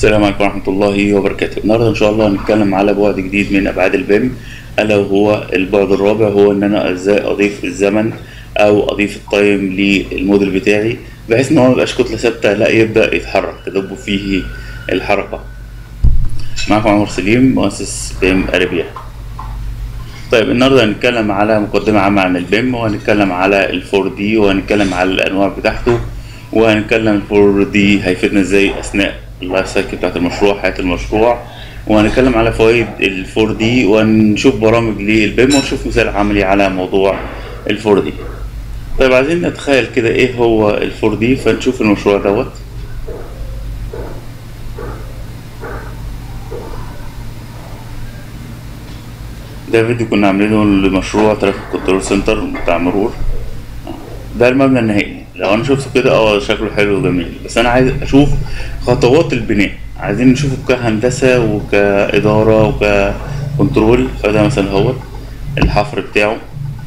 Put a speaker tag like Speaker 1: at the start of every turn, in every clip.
Speaker 1: السلام عليكم ورحمة الله وبركاته النهاردة إن شاء الله هنتكلم على بعد جديد من أبعاد البيم ألا وهو البعد الرابع هو إن أنا إزاي أضيف الزمن أو أضيف التايم للموديل بتاعي بحيث إن هو ميبقاش كتلة ثابتة لا يبدأ يتحرك تدب فيه الحركة معكم عمر سليم مؤسس بيم أريبيا طيب النهارده هنتكلم على مقدمة عامة عن البيم وهنتكلم على الفور دي وهنتكلم على الأنواع بتاعته وهنتكلم الفور دي هيفيدنا ازاي أثناء اللايف سايكل بتاعت المشروع حياة المشروع وهنتكلم على فوائد الفور دي ونشوف برامج للبيم ونشوف مثال عملي على موضوع الفور دي طيب عايزين نتخيل كده ايه هو الفور دي فنشوف المشروع دوت ده فيديو كنا عاملينه لمشروع ترافيك كنترول سنتر بتاع مرور ده المبنى النهائي لو انا شفته كده اه شكله حلو وجميل بس انا عايز اشوف خطوات البناء عايزين نشوفه كهندسة وكإدارة وككنترول فده مثلا هو الحفر بتاعه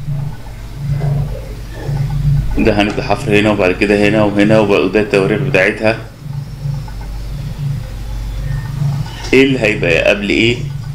Speaker 1: ده هنبدأ حفر هنا وبعد كده هنا وهنا وده التواريخ بتاعتها ايه اللي هيبقى قبل ايه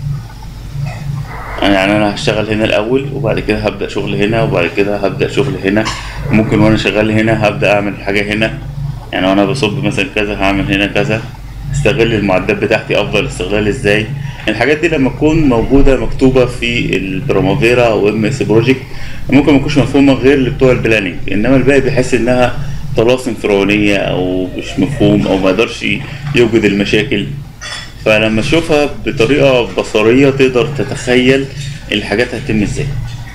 Speaker 1: يعني انا هشتغل هنا الاول وبعد كده هبدا شغل هنا وبعد كده هبدا شغل هنا ممكن وانا شغال هنا هبدا اعمل حاجه هنا يعني وانا بصب مثلا كذا هعمل هنا كذا استغل المعدات بتاعتي افضل استغلال ازاي الحاجات دي لما تكون موجوده مكتوبه في البرامافيرا او ام اس بروجكت ممكن ما تكونش مفهومه غير لبتوع البلاننج انما الباقي بيحس انها طلاسم فرعونيه او مش مفهوم او ما يقدرش يوجد المشاكل فلما تشوفها بطريقة بصرية تقدر تتخيل الحاجات هتتم ازاي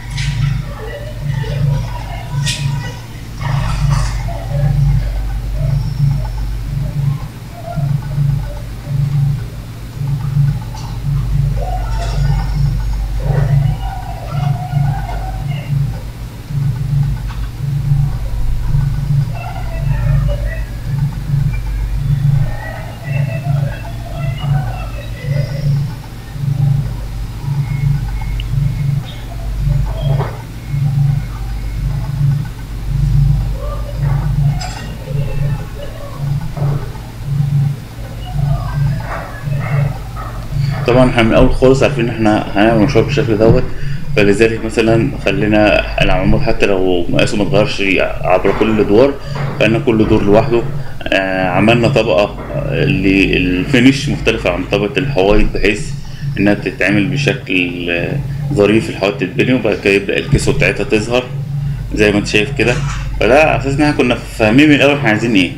Speaker 1: طبعا احنا من الاول خالص عارفين ان احنا هنعمل مشروع بالشكل دوت فلذلك مثلا خلينا العمود حتى لو مقاسه متغيرش عبر كل الادوار خلينا كل دور لوحده آه عملنا طبقه للفينش مختلفه عن طبقه الحوايط بحيث انها تتعمل بشكل آه ظريف الحوايط تتبني وبعد كده يبدا الكسوه بتاعتها تظهر زي ما انت شايف كده فده على اساس ان احنا كنا فاهمين من الاول احنا عايزين ايه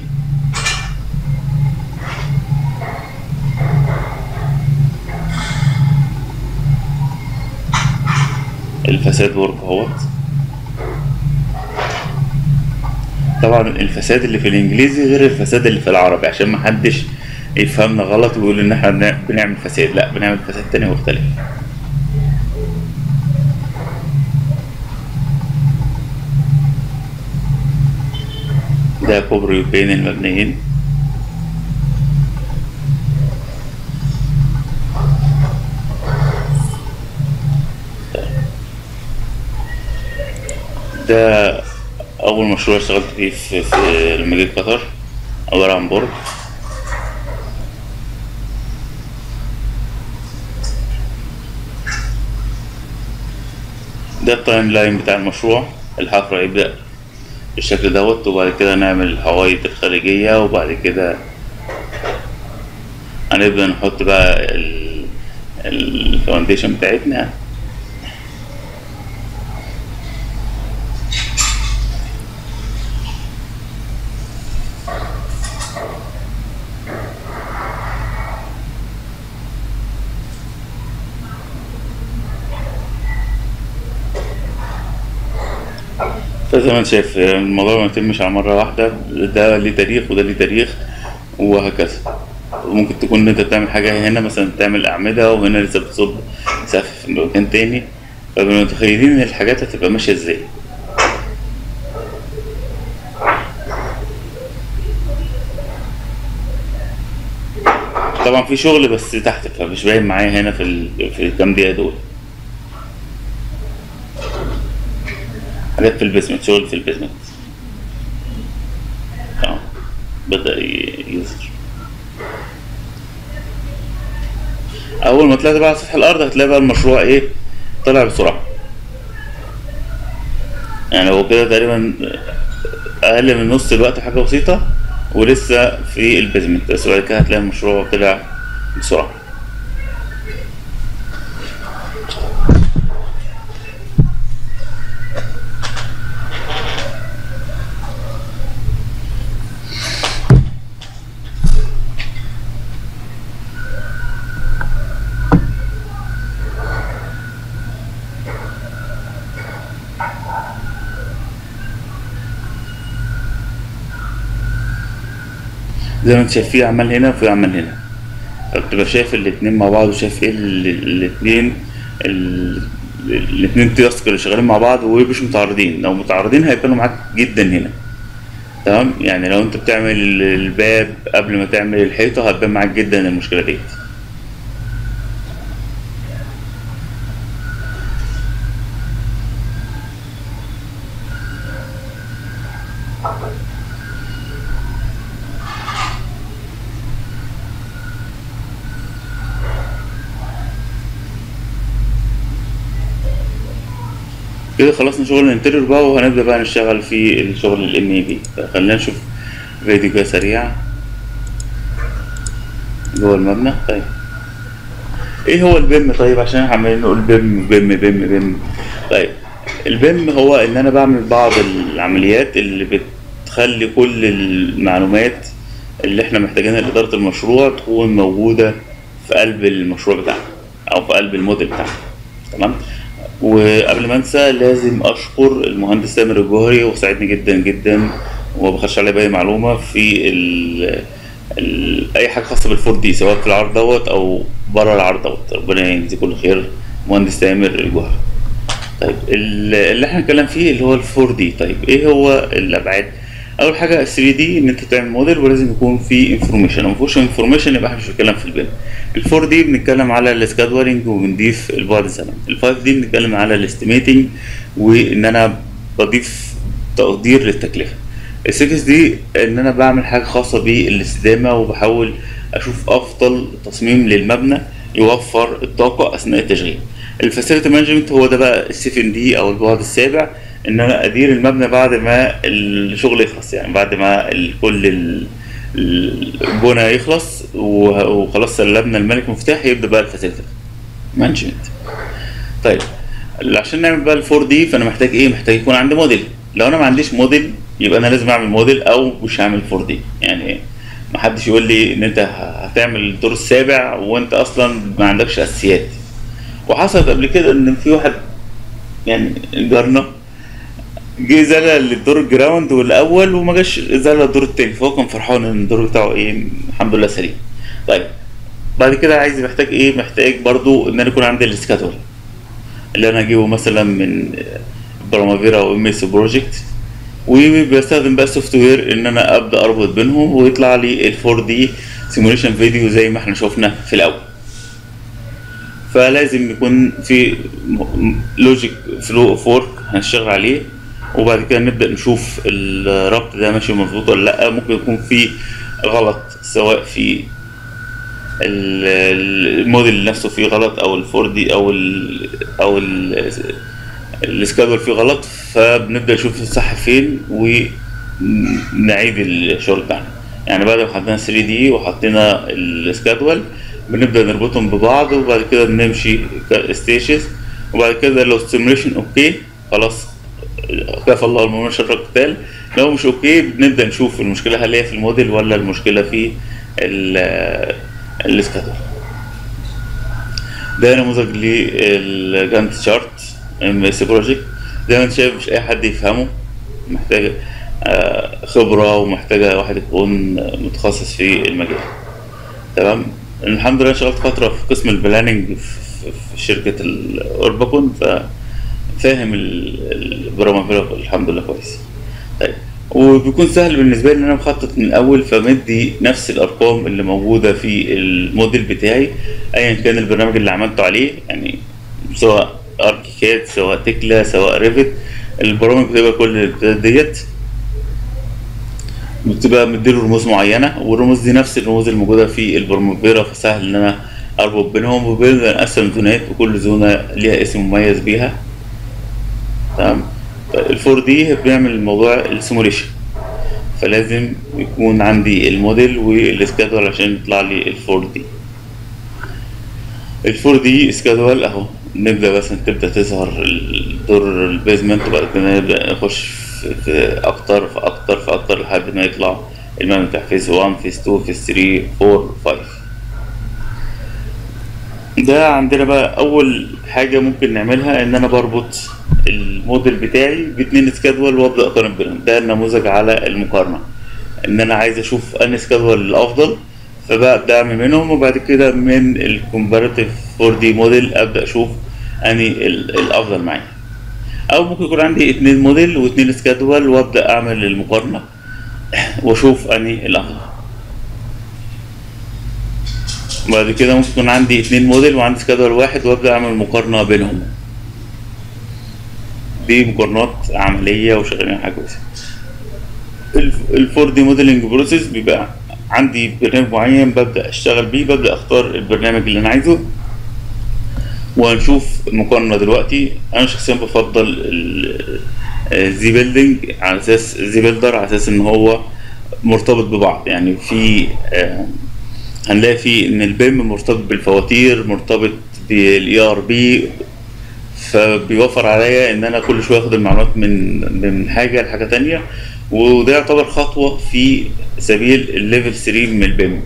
Speaker 1: الفساد ورك اهوت طبعا الفساد اللي في الانجليزي غير الفساد اللي في العربي عشان محدش يفهمنا غلط ويقول ان احنا بنعمل فساد لا بنعمل فساد تاني مختلف ده كوبري بين المبنيين ده أول مشروع اشتغلت فيه في, في لما جيت قطر عبارة عن برج ده التايم لاين بتاع المشروع الحفر هيبدأ بالشكل دوت وبعد كده نعمل الحوايط الخارجية وبعد كده هنبدأ نحط بقى الفاونديشن بتاعتنا فزي ما انت شايف الموضوع ما يتمش على مرة واحدة ده ليه تاريخ وده ليه تاريخ وهكذا ممكن تكون انت بتعمل حاجة هنا مثلا تعمل أعمدة وهنا لسه بتصب سقف في مكان تاني فبنبقى متخيلين ان الحاجات هتبقى ماشية ازاي طبعا في شغل بس تحت فمش باين معايا هنا في ال... في الكام دقيقة دول حاجات في البيزمنت شغل في البيزمنت اه بدأ ي- يظهر اول ما طلعت بقى على سطح الارض هتلاقي بقى المشروع ايه طلع بسرعه يعني هو كده تقريبا اقل من نص الوقت حاجه بسيطه ولسه في البيزمنت بس بعد كده هتلاقي المشروع طلع بسرعه زي ما انت شايف في عمل هنا وفي عمل هنا فبتبقى شايف الاتنين مع بعض وشايف ايه ال- الاتنين ال- الاتنين تاسك اللي شغالين مع بعض ومش متعارضين لو متعارضين هيبانوا معاك جدا هنا تمام يعني لو انت بتعمل الباب قبل ما تعمل الحيطة هتبان معاك جدا المشكلة ديت كده خلصنا شغل الانتريور بقى وهنبدأ بقى نشتغل في الشغل ال بي خلينا نشوف فيديو كده سريع جوه المبنى طيب ايه هو البيم طيب عشان احنا عمالين نقول بيم بيم بيم بيم طيب البيم هو ان انا بعمل بعض العمليات اللي بتخلي كل المعلومات اللي احنا محتاجينها لإدارة المشروع تكون موجودة في قلب المشروع بتاعنا او في قلب الموديل بتاعنا تمام وقبل ما انسى لازم اشكر المهندس سامر الجوهري وساعدني جدا جدا وما بخش عليه باي معلومه في ال ال اي حاجه خاصه بالفور دي سواء في العرض دوت او بره العرض دوت ربنا يجزيه كل خير مهندس سامر الجوهري طيب ال- اللي احنا هنتكلم فيه اللي هو الفور دي طيب ايه هو الابعاد اول حاجه 3 دي ان انت تعمل موديل ولازم يكون فيه انفورميشن لو مفيهوش انفورميشن يبقى احنا مش بنتكلم في البيم الفور دي بنتكلم على السكادولينج وبنضيف البعد الزمني الفايف دي بنتكلم على الاستيميتنج وان انا بضيف تقدير للتكلفه السكس دي ان انا بعمل حاجه خاصه بالاستدامه وبحاول اشوف افضل تصميم للمبنى يوفر الطاقه اثناء التشغيل الفاسيلتي مانجمنت هو ده بقى السيفن دي او البعد السابع ان انا ادير المبنى بعد ما الشغل يخلص يعني بعد ما ال- كل ال- البنى يخلص وه- وخلاص سلمنا الملك مفتاح يبدا بقى الفاسيلتي مانجمنت طيب عشان نعمل بقى الفور دي فانا محتاج ايه محتاج يكون عندي موديل لو انا ما عنديش موديل يبقى انا لازم اعمل موديل او مش هعمل فور دي يعني ما حدش يقول لي ان انت هتعمل الدور السابع وانت اصلا ما عندكش اساسيات وحصلت قبل كده ان في واحد يعني جارنا جه زلق للدور الجراوند والاول وما جاش زلق الدور التاني فهو كان فرحان ان الدور بتاعه ايه الحمد لله سليم طيب بعد كده عايز محتاج ايه محتاج برضو ان انا يكون عندي السكادول اللي انا اجيبه مثلا من برامافيرا او ام اس بروجكت وبستخدم بقى السوفت وير ان انا ابدا اربط بينهم ويطلع لي ال 4 دي سيموليشن فيديو زي ما احنا شفنا في الاول فلازم يكون في لوجيك فلو اوف ورك هنشتغل عليه وبعد كده نبدا نشوف الربط ده ماشي مظبوط ولا لا ممكن يكون في غلط سواء في ال- الموديل نفسه فيه غلط او الفور دي او ال او ال السكادول فيه غلط فبنبدا نشوف الصح فين ونعيد الشغل بتاعنا يعني بعد ما حطينا 3 دي وحطينا السكادول بنبدا نربطهم ببعض وبعد كده بنمشي ستيشز وبعد كده لو ستيميوليشن اوكي خلاص كفى الله المؤمن شر القتال لو مش اوكي بنبدا نشوف المشكله هل هي في الموديل ولا المشكله في ال- السكادول ده نموذج للجانت شارت ام اس بروجكت زي ما انت شايف مش اي حد يفهمه محتاج آه، خبره ومحتاجه واحد يكون متخصص في المجال تمام الحمد لله اشتغلت فتره في قسم البلاننج في في شركه الاوربكون ففاهم البرامج الحمد لله كويس طيب وبيكون سهل بالنسبه لي ان انا مخطط من الاول فمدي نفس الارقام اللي موجوده في الموديل بتاعي ايا كان البرنامج اللي عملته عليه يعني سواء اركيكاد سواء تكلا سواء ريفت البرامج بتبقى كل الامتدادات ديت بتبقى مديله رموز معينه والرموز دي نفس الرموز الموجوده في البرمجيرا فسهل ان انا اربط بينهم وبنبدا نقسم زونات وكل زونه ليها اسم مميز بيها تمام الفور دي بنعمل موضوع السيموليشن فلازم يكون عندي الموديل والسكادول عشان يطلع لي الفور دي الفور دي سكادول اهو نبدا مثلا تبدا تظهر دور البيزمنت وبعد كده نبدا نخش في, في اكتر في اكتر في اكتر لحد ما يطلع المبنى بتاع فيز 1 فيز 2 فيز 3 4 5 ده عندنا بقى اول حاجه ممكن نعملها ان انا بربط الموديل بتاعي باتنين سكادول وابدا اقارن بينهم ده النموذج على المقارنه ان انا عايز اشوف انهي سكادول الافضل فببدا اعمل منهم وبعد كده من الكومباريتيف 4 دي موديل ابدا اشوف انهي الافضل معايا او ممكن يكون عندي اتنين موديل واتنين سكادول وابدا اعمل المقارنه واشوف انهي الافضل بعد كده ممكن يكون عندي اتنين موديل وعندي سكادول واحد وابدا اعمل مقارنه بينهم دي مقارنات عمليه وشغالين حاجه كويسه الفور دي موديلنج بروسيس بيبقى عندي برنامج معين ببدا اشتغل بيه ببدا اختار البرنامج اللي انا عايزه وهنشوف مقارنه دلوقتي انا شخصيا بفضل الزي بيلدينج على اساس زي بيلدر على اساس ان هو مرتبط ببعض يعني في آه هنلاقي فيه ان البيم مرتبط بالفواتير مرتبط بالاي ار بي فبيوفر عليا ان انا كل شويه اخد المعلومات من من حاجه لحاجه تانية وده يعتبر خطوه في سبيل الليفل 3 من البيم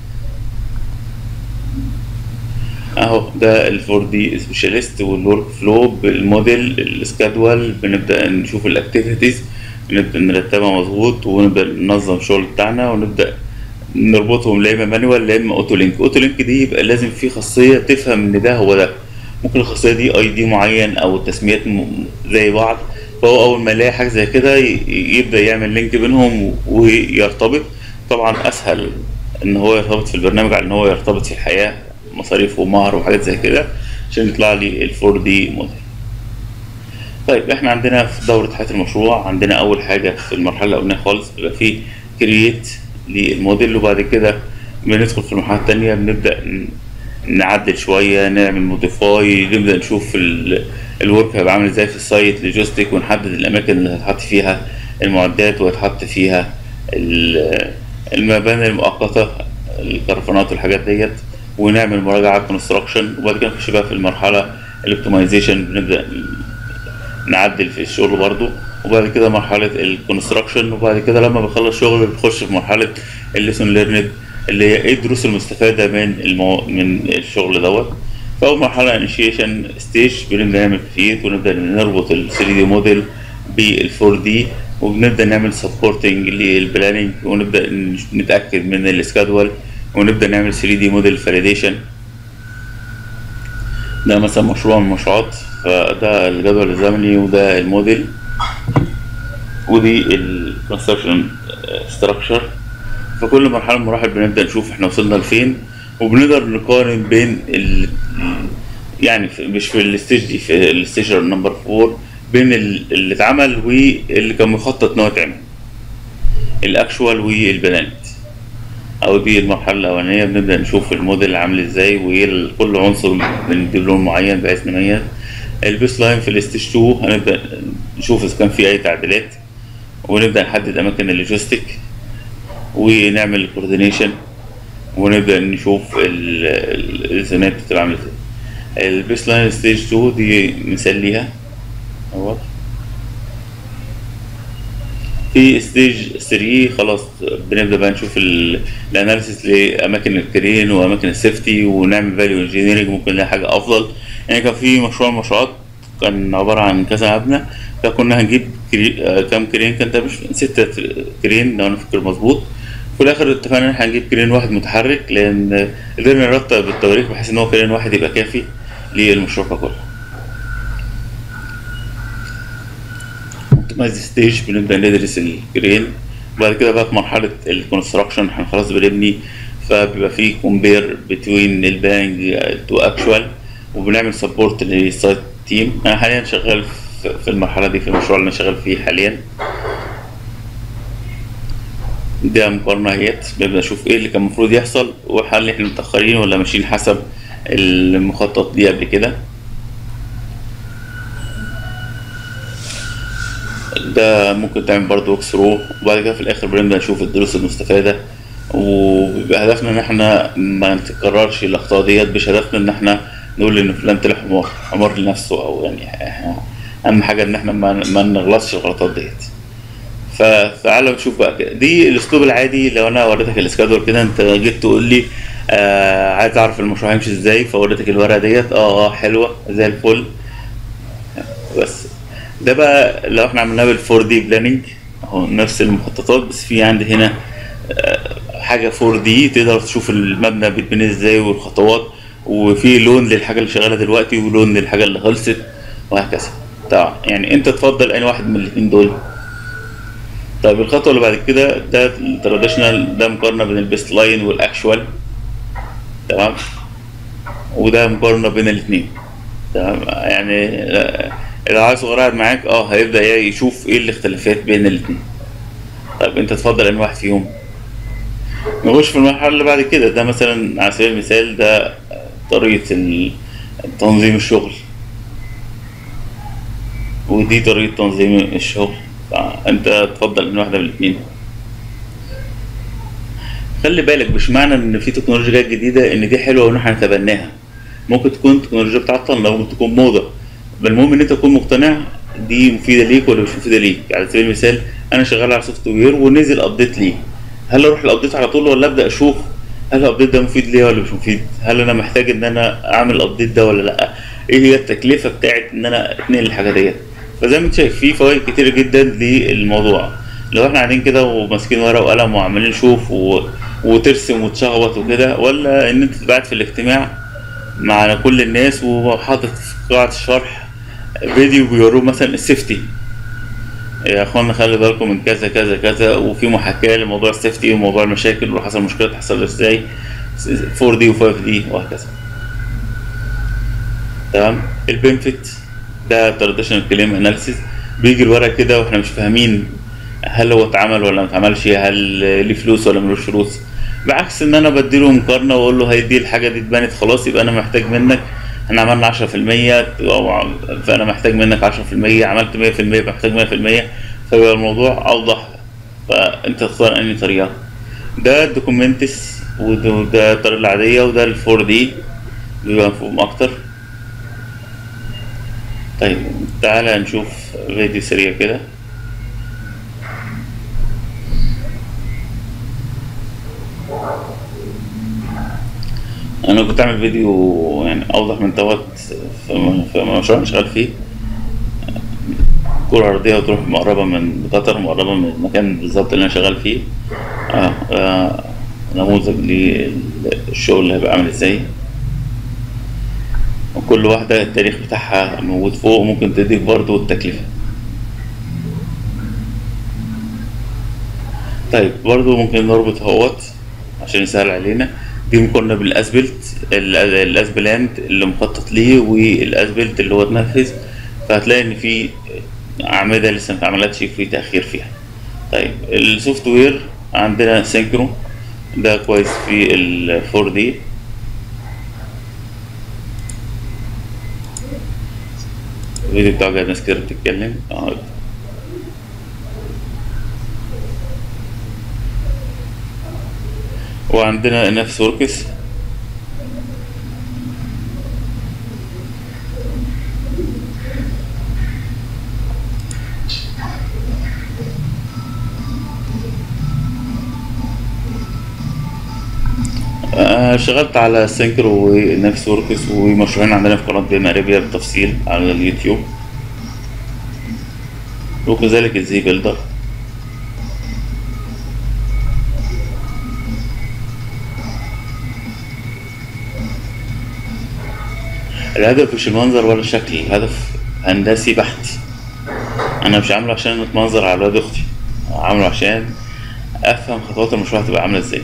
Speaker 1: اهو ده الفور دي سبيشاليست والورك فلو بالموديل السكادوال بنبدا نشوف الاكتيفيتيز نبدا نرتبها مظبوط ونبدا ننظم الشغل بتاعنا ونبدا نربطهم لا اما مانوال لا اما اوتو لينك اوتو لينك دي يبقى لازم في خاصيه تفهم ان ده هو ده ممكن الخاصيه دي اي دي معين او تسميات زي بعض فهو اول ما يلاقي حاجه زي كده يبدا يعمل لينك بينهم ويرتبط طبعا اسهل ان هو يرتبط في البرنامج على ان هو يرتبط في الحياه مصاريف ومهر وحاجات زي كده عشان يطلع لي الفور دي موديل طيب احنا عندنا في دورة حياة المشروع عندنا أول حاجة في المرحلة الأولانية خالص بيبقى فيه كرييت للموديل وبعد كده بندخل في المرحلة التانية بنبدأ نعدل شوية نعمل موديفاي نبدأ نشوف الورك هيبقى عامل ازاي في السايت لوجيستيك ونحدد الأماكن اللي هتحط فيها المعدات وهتحط فيها المباني المؤقتة الكرفانات والحاجات ديت ونعمل مراجعة كونستراكشن وبعد كده نخش بقى في المرحلة الاوبتمايزيشن بنبدأ نعدل في الشغل برضو وبعد كده مرحلة الكونستراكشن وبعد كده لما بخلص شغل بنخش في مرحلة الليسون ليرند اللي هي ايه الدروس المستفادة من المو... من الشغل دوت فأول مرحلة انيشيشن ستيج بنبدأ نعمل كريت ونبدأ نربط ال 3 دي موديل بال 4 دي وبنبدأ نعمل سبورتنج للبلاننج ونبدأ نتأكد من السكادول ونبدأ نعمل 3 دي موديل فاليديشن ده مثلا مشروع من المشروعات فده الجدول الزمني وده الموديل ودي الكونستراكشن ستراكشر في كل مرحله من المراحل بنبدا نشوف احنا وصلنا لفين وبنقدر نقارن بين ال يعني في مش في الستيج دي في الستيج نمبر 4 بين اللي اتعمل واللي كان مخطط ان هو يتعمل الاكشوال والبلانت او دي المرحله الاولانيه بنبدا نشوف الموديل عامل ازاي وايه كل عنصر بنديله لون معين بحيث نميز البيس لاين في الستيج 2 هنبدا نشوف اذا كان في اي تعديلات ونبدا نحدد اماكن اللوجيستيك ونعمل كوردينيشن ونبدا نشوف الزونات بتبقى عامله ازاي البيس لاين ستيج 2 دي مثال ليها اهوت في ستيج 3 خلاص بنبدا بقى نشوف الاناليسيس لاماكن الكرين واماكن السيفتي ونعمل فاليو انجينيرنج ممكن نلاقي حاجه افضل يعني كان في مشروع من المشروعات كان عباره عن كذا مبنى فكنا هنجيب كري... آه كام كرين كان مش ستة كرين لو انا فاكر مظبوط في الاخر اتفقنا ان احنا هنجيب كرين واحد متحرك لان قدرنا نرتب التواريخ بحيث ان هو كرين واحد يبقى كافي للمشروع ككل اوبتمايز ستيج بنبدا ندرس الكرين بعد كده بقى في مرحله الكونستراكشن احنا خلاص بنبني فبيبقى في كومبير بتوين البانج تو اكشوال وبنعمل سبورت للسايت تيم انا حاليا شغال في المرحله دي في المشروع اللي انا شغال فيه حاليا ده مقارنه اهيت ببدا اشوف ايه اللي كان المفروض يحصل وهل احنا متاخرين ولا ماشيين حسب المخطط ليه قبل كده ده ممكن تعمل برضه ووك ثرو وبعد كده في الاخر بنبدا نشوف الدروس المستفاده وبيبقى هدفنا ان احنا ما نتكررش الاخطاء ديت مش هدفنا ان احنا نقول ان فلان طلع حمار حمار لنفسه او يعني إحنا اهم حاجه ان احنا ما, ما نغلطش الغلطات ديت فتعالى نشوف بقى كده دي الاسلوب العادي لو انا وريتك الاسكادول كده انت جيت تقول لي آه عايز اعرف المشروع هيمشي ازاي فوريتك الورقه ديت اه اه حلوه زي الفل بس ده بقى لو احنا عملناه بالفور دي بلاننج اهو نفس المخططات بس في عندي هنا آه، حاجه 4 دي تقدر تشوف المبنى بيتبني ازاي والخطوات وفي لون للحاجه اللي شغاله دلوقتي ولون للحاجه اللي خلصت وهكذا طبعا يعني انت تفضل اي واحد من الاثنين دول طيب الخطوه اللي بعد كده ده التراديشنال ده مقارنه بين البيست لاين والاكشوال تمام وده مقارنه بين الاثنين تمام يعني آه، لو عايز صغير قاعد معاك اه هيبدا يشوف ايه الاختلافات بين الاثنين طيب انت تفضل ان واحد فيهم نخش في المرحله اللي بعد كده ده مثلا على سبيل المثال ده طريقه ال- تنظيم الشغل ودي طريقه تنظيم الشغل فانت تفضل ان واحده من الاثنين خلي بالك مش معنى ان في تكنولوجيا جايه جديده ان دي حلوه وان احنا نتبناها ممكن تكون تكنولوجيا بتعطلنا ممكن تكون موضه بل المهم ان انت تكون مقتنع دي مفيده ليك ولا مش مفيده ليك على سبيل المثال انا شغال على سوفت وير ونزل ابديت ليه هل اروح الابديت على طول ولا ابدا اشوف هل الابديت ده مفيد ليا ولا مش مفيد هل انا محتاج ان انا اعمل الابديت ده ولا لا ايه هي التكلفه بتاعت ان انا اتنقل الحاجه ديت فزي ما انت شايف في فوائد كتير جدا للموضوع لو احنا قاعدين كده وماسكين ورقه وقلم وعمالين نشوف و... وترسم وتشخبط وكده ولا ان انت تبقى قاعد في الاجتماع مع كل الناس وحاطط في قاعة الشرح فيديو بيوروه مثلا السيفتي يا اخوانا خلي بالكم من كذا كذا كذا وفي محاكاة لموضوع السيفتي وموضوع المشاكل ولو حصل مشكلة تحصل ازاي 4 دي و 5 دي وهكذا تمام البنفيت ده تراديشنال كليم اناليسيس بيجي الورق كده واحنا مش فاهمين هل هو اتعمل ولا ما اتعملش هل ليه فلوس ولا ملوش فلوس بعكس ان انا بديله مقارنه واقول له هيدي الحاجه دي اتبنت خلاص يبقى انا محتاج منك احنا عملنا 10% أو- فانا محتاج منك 10% عملت 100% يبقى محتاج 100% فيبقى الموضوع اوضح فانت تختار انهي طريقه ده الدوكيومنتس وده وده الطريقه العاديه وده الفور دي بيبقى مفهوم اكتر طيب تعالى نشوف فيديو سريع كده انا كنت اعمل فيديو يعني اوضح من دوت في في مشروع أنا شغال فيه كرة أرضية وتروح مقربة من قطر مقربة من المكان بالظبط اللي أنا شغال فيه آه آه نموذج للشغل اللي هيبقى عامل ازاي وكل واحدة التاريخ بتاعها موجود فوق ممكن تضيف برضو التكلفة طيب برضو ممكن نربط اهوت عشان يسهل علينا دي مقارنة بالاسبلت ال- الاسبلاند اللي مخطط ليه والاسبلت اللي هو اتنفذ فهتلاقي ان في اعمدة لسه ما اتعملتش في تأخير فيها طيب السوفت وير عندنا سينكرو ده كويس في ال 4 دي الفيديو بتاعه جايب ناس كتير بتتكلم اه وعندنا نفس وركس آه، اشتغلت على سينكرو ونفس وركس ومشروعين عندنا في قناة بما اريبيا بالتفصيل على اليوتيوب وكذلك الزي بيلدر الهدف مش المنظر ولا الشكل الهدف هندسي بحت انا مش عامله عشان اتمنظر على ولاد اختي عامله عشان افهم خطوات المشروع هتبقى عامله ازاي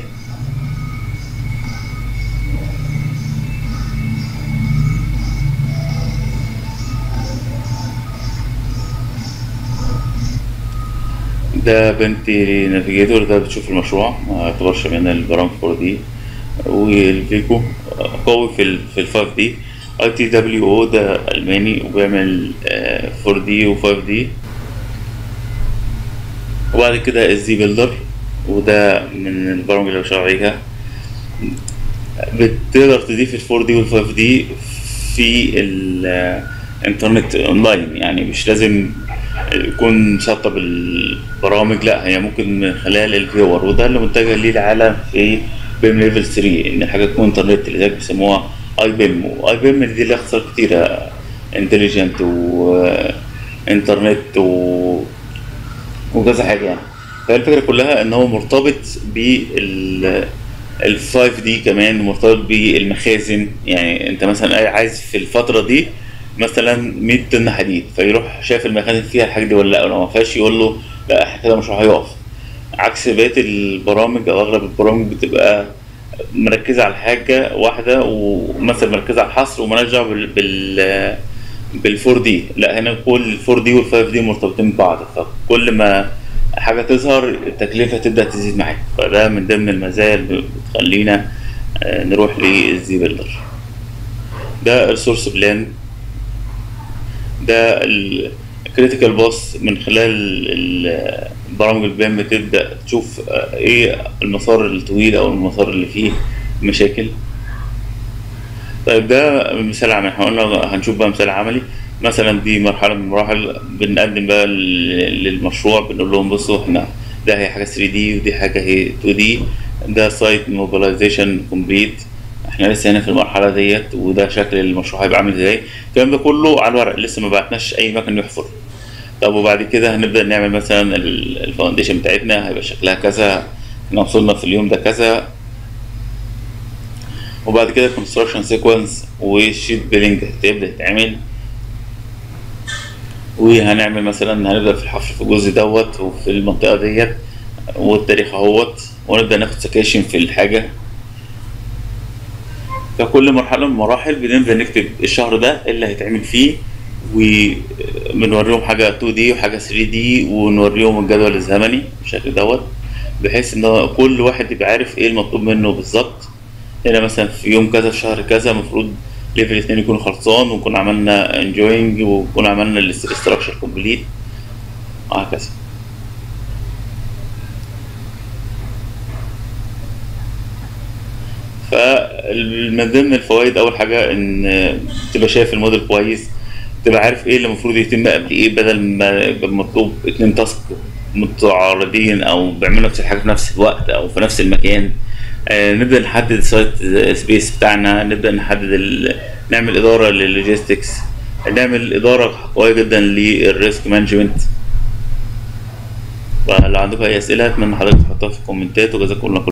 Speaker 1: ده بنتي نافيجيتور ده بتشوف المشروع ما يعتبرش من البرامج فور دي والفيكو قوي في ال في ال 5 دي اي تي دبليو او ده الماني وبيعمل 4 دي و 5 دي وبعد كده الزي بيلدر وده من البرامج اللي بشتغل عليها بتقدر تضيف ال 4 دي وال 5 دي في الانترنت اونلاين يعني مش لازم يكون مسطب البرامج لا هي ممكن من خلال الفيور وده اللي متجه ليه العالم في بيم ليفل 3 ان حاجه تكون انترنت لذلك بيسموها اي بيم واي بيم دي لها اختصار كتيره انتليجنت وانترنت و وكذا حاجه يعني فالفكره كلها ان هو مرتبط بال ال 5 دي كمان مرتبط بالمخازن يعني انت مثلا عايز في الفتره دي مثلا 100 طن حديد فيروح شايف المخازن فيها الحاجه دي ولا لا لو ما فيهاش يقول له لا احنا كده مش هيقف عكس بقيه البرامج او اغلب البرامج بتبقى مركزه على حاجه واحده ومثلا مركزه على الحصر ومالهاش دعوه بال بال بالفور دي لا هنا كل الفور دي والفايف دي مرتبطين ببعض فكل ما حاجه تظهر التكلفه تبدا تزيد معاك فده من ضمن المزايا اللي بتخلينا نروح للزي بيلدر ده السورس بلان ده الكريتيكال باص من خلال برامج البيم بتبدا تشوف ايه المسار الطويل او المسار اللي فيه مشاكل طيب ده مثال عملي احنا قلنا هنشوف بقى مثال عملي مثلا دي مرحله من المراحل بنقدم بقى للمشروع بنقول لهم بصوا احنا ده هي حاجه 3 دي ودي حاجه هي 2 دي ده سايت موبيلايزيشن كومبليت احنا لسه هنا في المرحله ديت وده شكل المشروع هيبقى عامل ازاي الكلام ده كله على الورق لسه ما بعتناش اي مكان يحفر طب وبعد كده هنبدا نعمل مثلا الفاونديشن بتاعتنا هيبقى شكلها كذا احنا وصلنا في اليوم ده كذا وبعد كده كونستراكشن سيكونس وشيت بيلينج هتبدا تتعمل وهنعمل مثلا هنبدا في الحفر في الجزء دوت وفي المنطقه ديت والتاريخ اهوت ونبدا ناخد سكاشن في الحاجه فكل مرحله من المراحل بنبدا نكتب الشهر ده اللي هيتعمل فيه وبنوريهم حاجه 2 دي وحاجه 3 دي ونوريهم الجدول الزمني بالشكل دوت بحيث ان كل واحد يبقى عارف ايه المطلوب منه بالظبط هنا مثلا في يوم كذا في شهر كذا المفروض ليفل اتنين يكون خلصان ونكون عملنا انجوينج ونكون عملنا الاستراكشر كومبليت وهكذا فمن ضمن الفوائد اول حاجه ان تبقى شايف الموديل كويس تبقى عارف ايه اللي المفروض يتم قبل ايه بدل ما يبقى مطلوب اتنين تاسك متعارضين او بيعملوا نفس الحاجه في نفس الوقت او في نفس المكان آه نبدا نحدد السايت سبيس بتاعنا نبدا نحدد ال... نعمل اداره لللوجيستكس نعمل اداره قويه جدا للريسك مانجمنت فلو عندكم اي اسئله اتمنى حضرتك تحطوها في الكومنتات وجزاكم الله